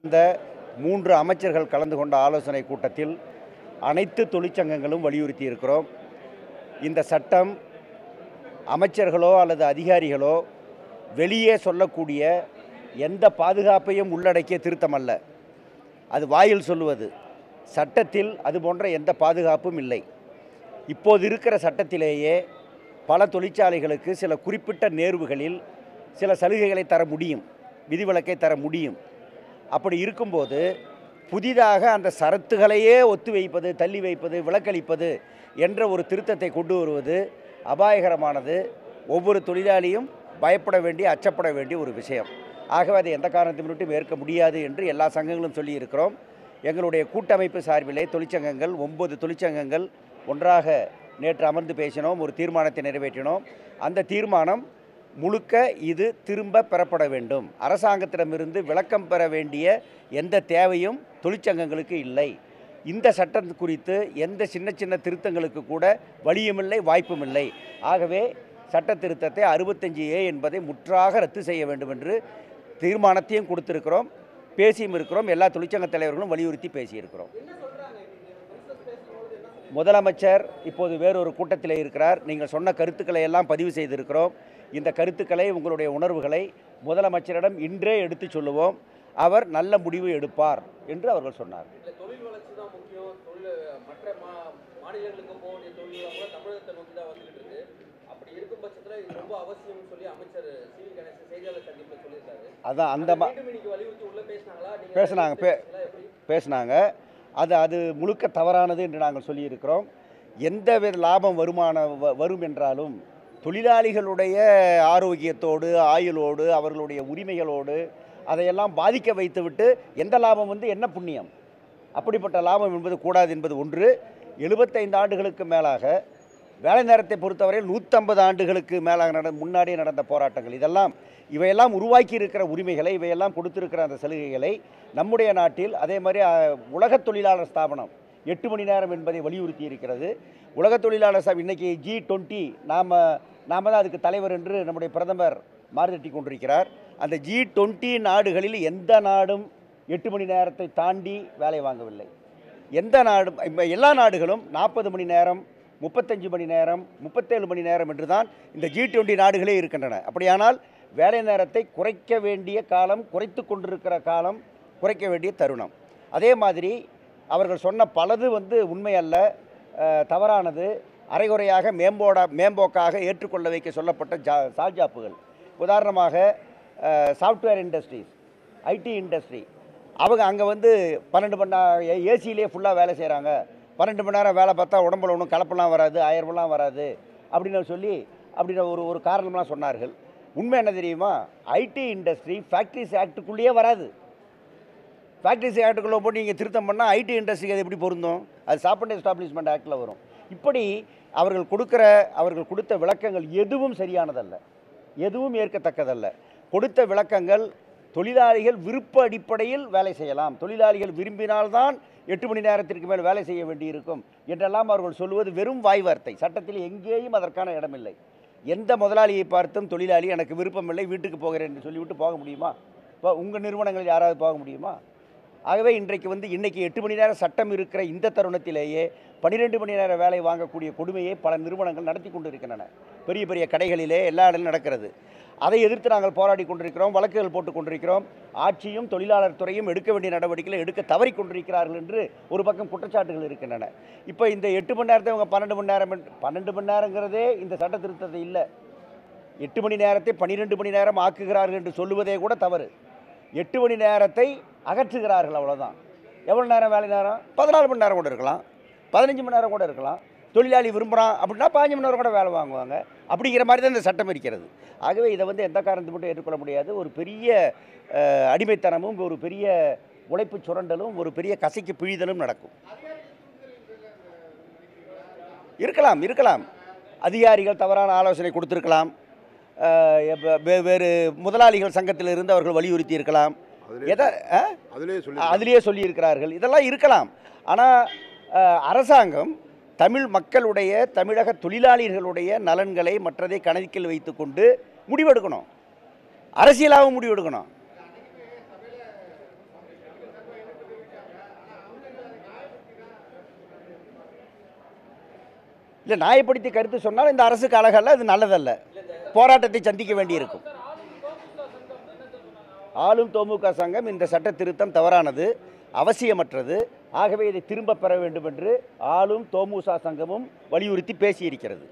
இந்த மூன்று அமைச்சர்கள் கலந்து கொண்ட ஆலோசனை கூட்டத்தில் அனைத்து தொழிற்சங்கங்களும் வலியுறுத்தி இருக்கிறோம் இந்த சட்டம் அமைச்சர்களோ அல்லது அதிகாரிகளோ வெளியே சொல்லக்கூடிய எந்த பாதுகாப்பையும் உள்ளடக்கிய திருத்தம் அல்ல அது வாயில் சொல்லுவது சட்டத்தில் அது போன்ற எந்த பாதுகாப்பும் இல்லை இப்போது இருக்கிற சட்டத்திலேயே பல தொழிற்சாலைகளுக்கு சில குறிப்பிட்ட நேர்வுகளில் சில சலுகைகளை தர முடியும் விதிவிலக்கை தர முடியும் அப்படி இருக்கும்போது புதிதாக அந்த சரத்துகளையே ஒத்து வைப்பது தள்ளி வைப்பது விலக்களிப்பது என்ற ஒரு திருத்தத்தை கொண்டு வருவது அபாயகரமானது ஒவ்வொரு தொழிலாளியும் பயப்பட வேண்டிய அச்சப்பட வேண்டிய ஒரு விஷயம் ஆகவே அதை எந்த காரணத்தை முன்னிட்டும் ஏற்க முடியாது என்று எல்லா சங்கங்களும் சொல்லியிருக்கிறோம் எங்களுடைய கூட்டமைப்பு சார்பிலே தொழிற்சங்கங்கள் ஒன்பது தொழிற்சங்கங்கள் ஒன்றாக நேற்று அமர்ந்து பேசினோம் ஒரு தீர்மானத்தை நிறைவேற்றினோம் அந்த தீர்மானம் முழுக்க இது திரும்ப பெறப்பட வேண்டும் அரசாங்கத்திடமிருந்து விளக்கம் பெற வேண்டிய எந்த தேவையும் தொழிற்சங்கங்களுக்கு இல்லை இந்த சட்டம் குறித்து எந்த சின்ன சின்ன திருத்தங்களுக்கு கூட வழியுமில்லை வாய்ப்புமில்லை ஆகவே சட்ட திருத்தத்தை அறுபத்தஞ்சு ஏ என்பதை முற்றாக ரத்து செய்ய வேண்டும் என்று தீர்மானத்தையும் கொடுத்திருக்கிறோம் பேசியும் இருக்கிறோம் எல்லா தொழிற்சங்க தலைவர்களும் வலியுறுத்தி பேசியிருக்கிறோம் முதலமைச்சர் இப்போது வேறொரு கூட்டத்தில் இருக்கிறார் நீங்கள் சொன்ன கருத்துக்களை எல்லாம் பதிவு செய்திருக்கிறோம் இந்த கருத்துக்களை உங்களுடைய உணர்வுகளை முதலமைச்சரிடம் இன்றே எடுத்து சொல்லுவோம் அவர் நல்ல முடிவு எடுப்பார் என்று அவர்கள் சொன்னார் இல்லை தொழில் வளர்ச்சி தான் முக்கியம் தொழில் மற்ற மா மாநிலங்களுக்கு போக வேண்டிய தொழில்கள் கூட தமிழகத்தை நோக்கி தான் வந்துகிட்டு இருக்கு அப்படி இருக்கும் பட்சத்தில் இது ரொம்ப அவசியம்னு சொல்லி அமைச்சர் சி வி கணேசன் செய்தியாளர் சந்திப்பில் சொல்லியிருக்காரு அதான் அந்த மா மீண்டும் இன்னைக்கு வலியுறுத்தி உள்ள பேசினாங்களா நீங்க பேசுனாங்க, பே- பேசுனீங்களா? எப்படி பேசினாங்க அது அது முழுக்க தவறானது என்று நாங்கள் சொல்லியிருக்கிறோம் எந்த வித லாபம் வருமான வ- வரும் என்றாலும் தொழிலாளிகளுடைய ஆரோக்கியத்தோடு ஆயுளோடு அவர்களுடைய உரிமைகளோடு அதையெல்லாம் பாதிக்க வைத்துவிட்டு எந்த லாபம் வந்து என்ன புண்ணியம் அப்படிப்பட்ட லாபம் என்பது கூடாது என்பது ஒன்று எழுபத்தைந்து ஆண்டுகளுக்கு மேலாக வேலை நேரத்தை பொறுத்தவரையில் நூற்றம்பது ஆண்டுகளுக்கு மேலாக நட முன்னாடியே நடந்த போராட்டங்கள் இதெல்லாம் இவையெல்லாம் உருவாக்கி இருக்கிற உரிமைகளை இவையெல்லாம் கொடுத்திருக்கிற அந்த சலுகைகளை நம்முடைய நாட்டில் அதே மாதிரி அஹ், உலகத் தொழிலாளர் ஸ்தாபனம் எட்டு மணி நேரம் என்பதை வலியுறுத்தி இருக்கிறது உலக தொழிலாளர் சபை இன்னைக்கு ஜி டுவெண்ட்டி நாம் நாம தான் அதுக்கு தலைவர் என்று நம்முடைய பிரதமர் மாறுதட்டி கொண்டிருக்கிறார் அந்த ஜி டுவெண்ட்டி நாடுகளில் எந்த நாடும் எட்டு மணி நேரத்தை தாண்டி வேலை வாங்கவில்லை எந்த நாடும் இப்ப எல்லா நாடுகளும் நாற்பது மணி நேரம் முப்பத்தஞ்சு மணி நேரம் முப்பத்தேழு மணி நேரம் என்று தான் இந்த ஜி டுவெண்ட்டி நாடுகளே இருக்கின்றன அப்படியானால் வேலை நேரத்தை குறைக்க வேண்டிய காலம் குறைத்து கொண்டிருக்கிற காலம் குறைக்க வேண்டிய தருணம் அதே மாதிரி அவர்கள் சொன்ன பலது வந்து உண்மை அல்ல அஹ், தவறானது அரைகுறையாக மேம்போட மேம்போக்காக ஏற்றுக்கொள்ள வைக்க சொல்லப்பட்ட ஜா சால்ஜாப்புகள் உதாரணமாக சாஃப்ட்வேர் இண்டஸ்ட்ரீஸ் ஐடி இண்டஸ்ட்ரி அவங்க அங்கே வந்து பன்னெண்டு மணி நேரம் ஏசியிலே ஃபுல்லாக வேலை செய்கிறாங்க பன்னெண்டு மணி நேரம் வேலை பார்த்தா உடம்புல ஒன்றும் கலப்பெல்லாம் வராது ஆயிரமெல்லாம் வராது அப்படின்னு சொல்லி அப்படின்னு ஒரு ஒரு காரணம்லாம் சொன்னார்கள் உண்மை என்ன தெரியுமா ஐடி இண்டஸ்ட்ரி ஃபேக்ட்ரிஸ் ஆக்டுக்குள்ளேயே வராது ஃபேக்ட்ரிஸ் ஆக்டுக்குள்ளே போட்டு நீங்கள் திருத்தம் பண்ணால் ஐடி இண்டஸ்ட்ரிக்கு அது எப்படி பொருந்தும் அது சாப்பிட் எஸ்டாப்ளிஷ்மெண்ட் ஆக்டில் வரும் இப்படி அவர்கள் கொடுக்குற அவர்கள் கொடுத்த விளக்கங்கள் எதுவும் சரியானதல்ல எதுவும் ஏற்கத்தக்கதல்ல கொடுத்த விளக்கங்கள் தொழிலாளிகள் விருப்ப அடிப்படையில் வேலை செய்யலாம் தொழிலாளிகள் விரும்பினால்தான் எட்டு மணி நேரத்திற்கு மேல் வேலை செய்ய வேண்டியிருக்கும் என்றெல்லாம் அவர்கள் சொல்லுவது வெறும் வாய் வார்த்தை சட்டத்தில் எங்கேயும் அதற்கான இடமில்லை எந்த முதலாளியை பார்த்தும் தொழிலாளி எனக்கு விருப்பமில்லை வீட்டுக்கு போகிறேன் என்று சொல்லிவிட்டு போக முடியுமா இப்போ உங்கள் நிறுவனங்களில் யாராவது போக முடியுமா ஆகவே இன்றைக்கு வந்து இன்னைக்கு எட்டு மணி நேரம் சட்டம் இருக்கிற இந்த தருணத்திலேயே பன்னிரெண்டு மணி நேரம் வேலை வாங்கக்கூடிய கொடுமையை பல நிறுவனங்கள் நடத்தி கொண்டு இருக்கின்றன பெரிய பெரிய கடைகளிலே எல்லா இடங்களும் நடக்கிறது அதை எதிர்த்து நாங்கள் போராடி கொண்டிருக்கிறோம் வழக்குகள் போட்டுக் கொண்டிருக்கிறோம் ஆட்சியும் தொழிலாளர் துறையும் எடுக்க வேண்டிய நடவடிக்கைகளை எடுக்க தவறி கொண்டிருக்கிறார்கள் என்று ஒரு பக்கம் குற்றச்சாட்டுகள் இருக்கின்றன இப்போ இந்த எட்டு மணி நேரத்தை இவங்க பன்னெண்டு மணி நேரம் என்று- பன்னெண்டு மணி நேரங்கிறதே இந்த சட்ட திருத்தத்தை இல்லை எட்டு மணி நேரத்தை பன்னிரெண்டு மணி நேரம் ஆக்குகிறார்கள் என்று சொல்லுவதே கூட தவறு எட்டு மணி நேரத்தை அகற்றுகிறார்கள் அவ்வளோதான் எவ்வளோ நேரம் வேலை நேரம் பதினாலு மணி நேரம் கூட இருக்கலாம் பதினஞ்சு மணி நேரம் கூட இருக்கலாம் தொழிலாளி விரும்புகிறான் அப்படின்னா பாஞ்சு மணி நேரம் கூட வேலை வாங்குவாங்க அப்படிங்கிற மாதிரி தான் இந்த சட்டம் இருக்கிறது ஆகவே இதை வந்து எந்த காரணத்தை மட்டும் ஏற்றுக்கொள்ள முடியாது ஒரு பெரிய அஹ், அடிமைத்தனமும் ஒரு பெரிய உழைப்பு சுரண்டலும் ஒரு பெரிய கசைக்கு பிழிதலும் நடக்கும் இருக்கலாம் இருக்கலாம் அதிகாரிகள் தவறான ஆலோசனை கொடுத்திருக்கலாம் அஹ், வெ- வெ- வேறு முதலாளிகள் சங்கத்தில் இருந்து அவர்கள் வலியுறுத்தி இருக்கலாம் அதிலே எதை ஆ? அதிலே சொல்லி அதிலேயே சொல்லியிருக்கிறார்கள் இதெல்லாம் இருக்கலாம் ஆனால் அரசாங்கம் தமிழ் மக்களுடைய தமிழக தொழிலாளர்களுடைய நலன்களை மற்றதை கணக்கில் வைத்துக்கொண்டு முடிவெடுக்கணும் அரசியலாகவும் முடிவெடுக்கணும் இல்லை நியாயப்படுத்தி கருத்து சொன்னால் இந்த அரசுக்கு அழகல்ல அது நல்லதல்ல போராட்டத்தை சந்திக்க வேண்டியிருக்கும் ஆளும் தோமுக சங்கம் இந்த சட்ட திருத்தம் தவறானது அவசியமற்றது ஆகவே இதை திரும்ப பெற வேண்டும் என்று ஆளும் தோமுசா சங்கமும் வலியுறுத்தி பேசியிருக்கிறது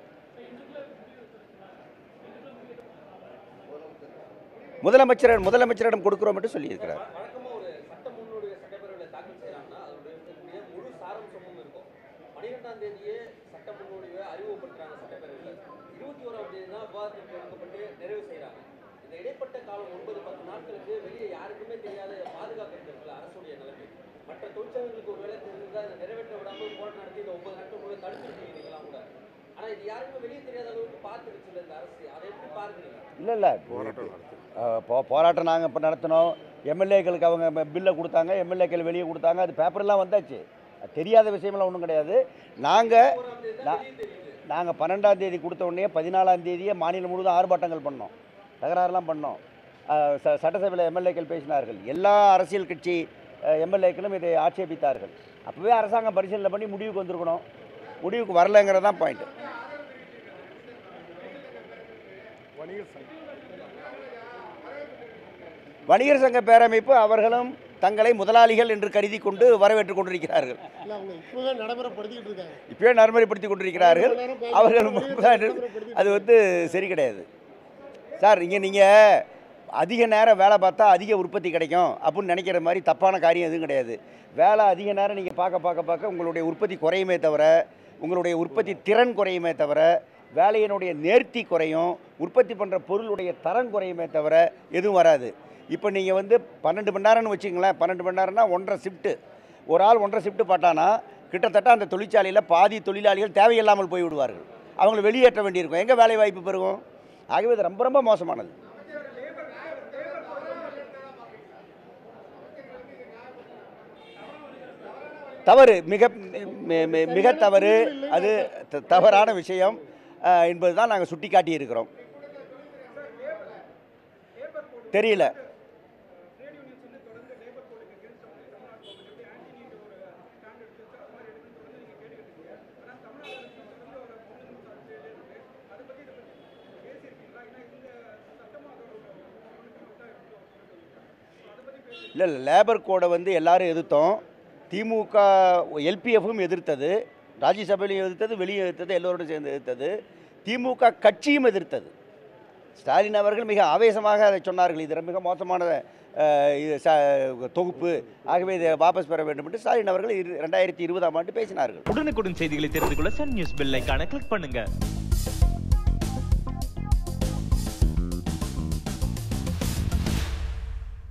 முதலமைச்சர் முதலமைச்சரிடம் கொடுக்கிறோம் என்று சொல்லியிருக்கிறார் வழக்கமாக ஒரு சட்ட முன்னோடிய சட்டப்பேரவையில் தாக்கல் செய்கிறாங்கன்னா அதோட இருக்கக்கூடிய முழு சாராம்சமும் இருக்கும் பன்னிரெண்டாம் தேதியே சட்ட முன்னோடியை அறிமுகப்படுத்துறாங்க சட்டப்பேரவையில் இருபத்தி ஓராம் தேதி தான் விவாதத்திற்கு எடுக்கப்பட்டு நிறைவு செய்கிறாங்க இந்த இடைப்பட்ட காலம் ஒன்பது பத்து நாட்களுக்கு வெளியே யாருக்குமே தெரியாத பாதுகாக்கிறதுல அரசுடைய நிலைமை மற்ற தொழிற்சங்கங்களுக்கு ஒரு வேலை தெரிஞ்சிருந்தா இதை நிறைவேற்ற விடாமல் போராட்டம் நடத்தி இந்த ஒன்பது நாட்கள் முழு தடுத்துருக்கீங்க நீங்களாம் கூட ஆனால் இது யாருக்குமே வெளியே தெரியாத அளவுக்கு பார்த்துருச்சு இந்த அரசு அதை எப்படி பார்க்குறீங்க இல்லை இல்லை போ போராட்டம் நாங்கள் இப்போ நடத்தினோம் எம்எல்ஏக்களுக்கு அவங்க பில்லை கொடுத்தாங்க எம்எல்ஏக்கள் வெளியே கொடுத்தாங்க அது பேப்பர்லாம் வந்தாச்சு அது தெரியாத விஷயமெல்லாம் ஒன்றும் கிடையாது நாங்கள் ஓராம் தேதி தான் வெளியே தெரியுது நாங்கள் பன்னெண்டாம் தேதி கொடுத்த உடனே பதினாலாம் தேதியே மாநிலம் முழுவதும் ஆர்ப்பாட்டங்கள் பண்ணோம் தகராறுலாம் பண்ணோம் அஹ் ச சட்டசபையில் எம்எல்ஏக்கள் பேசினார்கள் எல்லா அரசியல் கட்சி எம்எல்ஏக்களும் இதை ஆட்சேபித்தார்கள் அப்போவே அரசாங்கம் பரிசீலனை பண்ணி முடிவுக்கு வந்திருக்கணும் முடிவுக்கு வரலைங்கிறது தான் பாயிண்ட் வணிகர் சங்க பேரமைப்பு அவர்களும் தங்களை முதலாளிகள் என்று கருதி கொண்டு வரவேற்றுக் கொண்டிருக்கிறார்கள் இல்லை அவங்க இப்போவே நடைமுறைப்படுத்திக்கிட்டு இருக்காங்க இப்பயே நடைமுறைப்படுத்தி கொண்டிருக்கிறார்கள் அவர்கள் அது வந்து சரி கிடையாது சார் இங்கே நீங்கள் அதிக நேரம் வேலை பார்த்தா அதிக உற்பத்தி கிடைக்கும் அப்படின்னு நினைக்கிற மாதிரி தப்பான காரியம் எதுவும் கிடையாது வேலை அதிக நேரம் நீங்கள் பார்க்க பார்க்க பார்க்க உங்களுடைய உற்பத்தி குறையுமே தவிர உங்களுடைய உற்பத்தி திறன் குறையுமே தவிர வேலையினுடைய நேர்த்தி குறையும் உற்பத்தி பண்ணுற பொருளுடைய தரம் குறையுமே தவிர எதுவும் வராது இப்போ நீங்கள் வந்து பன்னெண்டு மணி நேரம்னு வச்சுங்களேன் பன்னெண்டு மணி நேரம்னா ஒன்றரை ஷிஃப்ட்டு ஒரு ஆள் ஒன்றரை ஷிஃப்ட் பார்த்தானா கிட்டத்தட்ட அந்த தொழிற்சாலையில் பாதி தொழிலாளிகள் தேவையில்லாமல் போய் விடுவார்கள் அவங்களை வெளியேற்ற வேண்டியிருக்கும் எங்கே வேலை வாய்ப்பு பெருகும் ஆகவே இது ரொம்ப ரொம்ப மோசமானது தவறு மிக மி- மி- மிக தவறு அது த- தவறான விஷயம் அஹ், என்பதுதான் நாங்கள் சுட்டி காட்டியிருக்கிறோம் தெரியல இல்லை இல்லை லேபர் கோடை வந்து எல்லாரும் எதிர்த்தோம் திமுக எல்பிஎஃப்பும் எதிர்த்தது ராஜ்யசபையிலையும் எதிர்த்தது வெளியே எதிர்த்தது எல்லோரோடும் சேர்ந்து எதிர்த்தது திமுக கட்சியும் எதிர்த்தது ஸ்டாலின் அவர்கள் மிக ஆவேசமாக அதை சொன்னார்கள் இது மிக மோசமான அஹ், இது ச- தொகுப்பு ஆகவே இதை வாபஸ் பெற வேண்டும் என்று ஸ்டாலின் அவர்கள் இரு ரெண்டாயிரத்தி இருபதாம் ஆண்டு பேசினார்கள் உடனுக்குடன் செய்திகளை தெரிந்து கொள்ள சன் நியூஸ் பெல் ஐகானை கிளிக் பண்ணுங்க